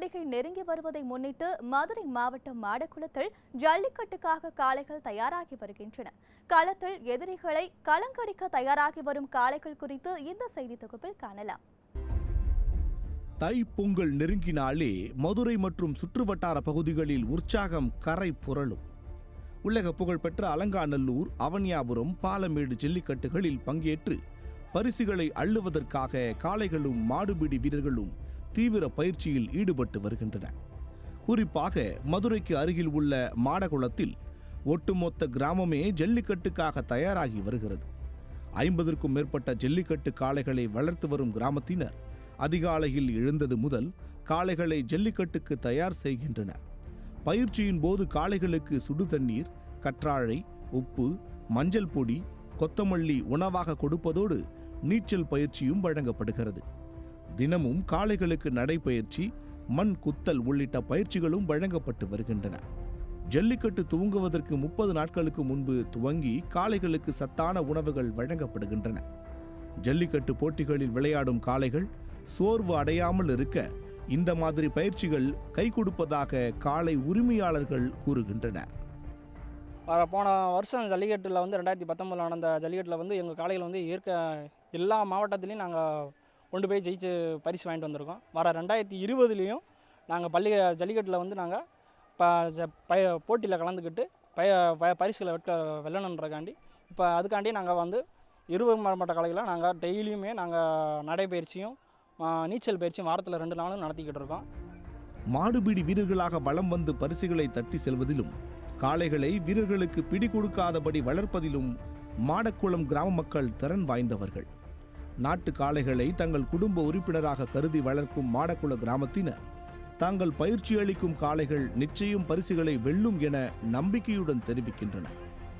பண்டிகை நெருங்கி வருவதை முன்னிட்டு மதுரை மாவட்டம் மாடக்குளத்தில் ஜல்லிக்கட்டுக்காக காளைகள் தயாராகி வருகின்றன களத்தில் எதிரிகளை களங்கடிக்க தயாராகி வரும் காளைகள் குறித்து இந்த செய்தி தொகுப்பில் காணலாம் தை பொங்கல் நெருங்கினாலே மதுரை மற்றும் சுற்றுவட்டார பகுதிகளில் உற்சாகம் கரை புரளும் உலக புகழ்பெற்ற அலங்காநல்லூர் அவனியாபுரம் பாலமேடு ஜல்லிக்கட்டுகளில் பங்கேற்று பரிசுகளை அள்ளுவதற்காக காளைகளும் மாடுபிடி வீரர்களும் தீவிர பயிற்சியில் ஈடுபட்டு வருகின்றன குறிப்பாக மதுரைக்கு அருகில் உள்ள மாடகுளத்தில் ஒட்டுமொத்த கிராமமே ஜல்லிக்கட்டுக்காக தயாராகி வருகிறது ஐம்பதற்கும் மேற்பட்ட ஜல்லிக்கட்டு காளைகளை வளர்த்து வரும் கிராமத்தினர் அதிகாலையில் எழுந்தது முதல் காளைகளை ஜல்லிக்கட்டுக்கு தயார் செய்கின்றனர் பயிற்சியின் போது காளைகளுக்கு சுடு தண்ணீர் கற்றாழை உப்பு மஞ்சள் பொடி கொத்தமல்லி உணவாக கொடுப்பதோடு நீச்சல் பயிற்சியும் வழங்கப்படுகிறது தினமும் காளைகளுக்கு நடைபயிற்சி மண் குத்தல் உள்ளிட்ட பயிற்சிகளும் வழங்கப்பட்டு வருகின்றன ஜல்லிக்கட்டு துவங்குவதற்கு முப்பது நாட்களுக்கு முன்பு துவங்கி காளைகளுக்கு சத்தான உணவுகள் வழங்கப்படுகின்றன ஜல்லிக்கட்டு போட்டிகளில் விளையாடும் காளைகள் சோர்வு அடையாமல் இருக்க இந்த மாதிரி பயிற்சிகள் கை கொடுப்பதாக காளை உரிமையாளர்கள் கூறுகின்றனர் வர போன வருஷம் ஜல்லிக்கட்டில் வந்து ரெண்டாயிரத்தி பத்தொம்பதில் நடந்த ஜல்லிக்கட்டில் வந்து எங்கள் காளைகள் வந்து இயற்கை எல்லா மாவட்டத்துலேயும் நாங்கள் கொண்டு போய் ஜெயிச்சு பரிசு வாங்கிட்டு வந்திருக்கோம் வர ரெண்டாயிரத்தி இருபதுலேயும் நாங்கள் பள்ளி ஜல்லிக்கட்டில் வந்து நாங்கள் ப ஜ- பய போட்டியில் கலந்துக்கிட்டு பய ப பரிசுகளை வெட்ட வெல்லணுன்றக்காண்டி இப்போ அதுக்காண்டி நாங்கள் வந்து இருபது மேற்பட்ட கலைகளை நாங்கள் டெய்லியுமே நாங்கள் நடைப்பயிற்சியும் ஆ, நீச்சல் பயிற்சியும் வாரத்தில் ரெண்டு நாளும் நடத்திக்கிட்டு இருக்கோம் மாடுபிடி வீரர்களாக வலம் வந்து பரிசுகளை தட்டி செல்வதிலும் காளைகளை வீரர்களுக்கு பிடி கொடுக்காதபடி வளர்ப்பதிலும் மாடக்குளம் கிராம மக்கள் திறன் வாய்ந்தவர்கள் நாட்டு காளைகளை தங்கள் குடும்ப உறுப்பினராக கருதி வளர்க்கும் மாடக்குள கிராமத்தினர் தாங்கள் பயிற்சி அளிக்கும் காளைகள் நிச்சயம் பரிசுகளை வெல்லும் என நம்பிக்கையுடன் தெரிவிக்கின்றனர்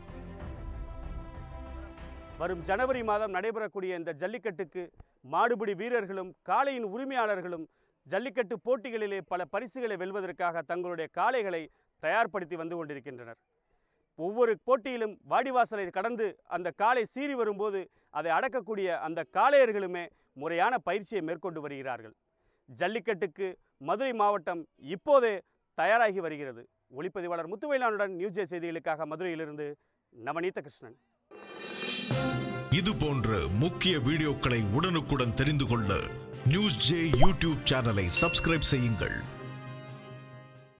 வரும் ஜனவரி மாதம் நடைபெறக்கூடிய இந்த ஜல்லிக்கட்டுக்கு மாடுபிடி வீரர்களும் காளையின் உரிமையாளர்களும் ஜல்லிக்கட்டு போட்டிகளிலே பல பரிசுகளை வெல்வதற்காக தங்களுடைய காளைகளை தயார்படுத்தி வந்து கொண்டிருக்கின்றனர் ஒவ்வொரு போட்டியிலும் வாடிவாசலை கடந்து அந்த காளை சீறி வரும்போது அதை அடக்கக்கூடிய அந்த காளையர்களுமே முறையான பயிற்சியை மேற்கொண்டு வருகிறார்கள் ஜல்லிக்கட்டுக்கு மதுரை மாவட்டம் இப்போதே தயாராகி வருகிறது ஒளிப்பதிவாளர் முத்துவேலானுடன் நியூஸ் ஜே செய்திகளுக்காக மதுரையிலிருந்து நவநீத கிருஷ்ணன் இது போன்ற முக்கிய வீடியோக்களை உடனுக்குடன் தெரிந்து கொள்ள நியூஸ் ஜே யூடியூப் சேனலை சப்ஸ்கிரைப் செய்யுங்கள்